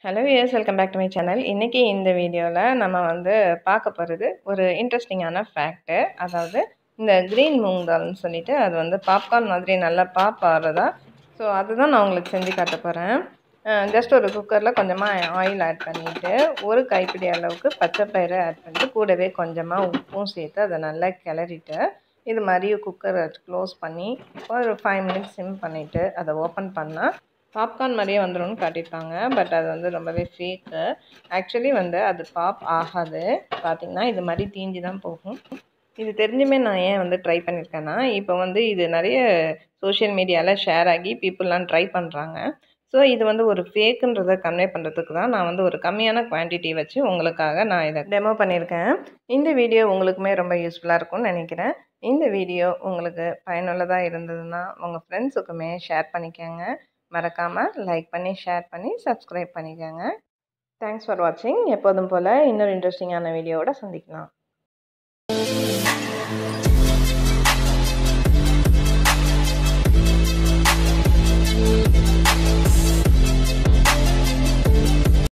hello viewers welcome back to my channel இன்றைக்கி இந்த வீடியோவில் நம்ம வந்து பார்க்க போகிறது ஒரு இன்ட்ரெஸ்டிங்கான ஃபேக்ட்டு அதாவது இந்த க்ரீன் மூங் தால்னு சொல்லிட்டு அது வந்து பாப்கார்ன் மாதிரி நல்லா பாப் ஆகிறதா ஸோ அதுதான் நான் உங்களுக்கு செஞ்சு காட்ட போகிறேன் ஜஸ்ட் ஒரு குக்கரில் கொஞ்சமாக ஆயில் ஆட் பண்ணிவிட்டு ஒரு கைப்பிடி அளவுக்கு பச்சை பயிரை ஆட் பண்ணிட்டு கூடவே கொஞ்சமாக உப்பும் சேர்த்து அதை நல்லா கிளறிட்டு இது மாதிரி குக்கரை க்ளோஸ் பண்ணி ஒரு ஃபைவ் மினிட்ஸ் சிம் பண்ணிவிட்டு அதை ஓப்பன் பண்ணால் பாப்கார்ன் மாதிரியே வந்துடும்னு காட்டியிருக்காங்க பட் அது வந்து ரொம்பவே ஃபேக்கு ஆக்சுவலி வந்து அது பாப் ஆகாது பார்த்திங்கன்னா இது மாதிரி தீஞ்சி தான் போகும் இது தெரிஞ்சுமே நான் ஏன் வந்து ட்ரை பண்ணியிருக்கேன்னா இப்போ வந்து இது நிறைய சோஷியல் மீடியாவில் ஷேர் ஆகி பீப்புளெலாம் ட்ரை பண்ணுறாங்க ஸோ இது வந்து ஒரு ஃபேக்குன்றதை கன்வே பண்ணுறதுக்கு தான் நான் வந்து ஒரு கம்மியான குவான்டிட்டி வச்சு உங்களுக்காக நான் இதை டெமோ பண்ணியிருக்கேன் இந்த வீடியோ உங்களுக்குமே ரொம்ப யூஸ்ஃபுல்லாக இருக்கும்னு நினைக்கிறேன் இந்த வீடியோ உங்களுக்கு பயனுள்ளதாக இருந்ததுன்னா உங்கள் ஃப்ரெண்ட்ஸுக்குமே ஷேர் பண்ணிக்கோங்க மறக்காமல் லைக் பண்ணி ஷேர் பண்ணி சப்ஸ்கிரைப் பண்ணிக்கோங்க தேங்க்ஸ் ஃபார் வாட்சிங் எப்போதும் போல் இன்னொரு இன்ட்ரெஸ்டிங்கான வீடியோவோட சந்திக்கலாம்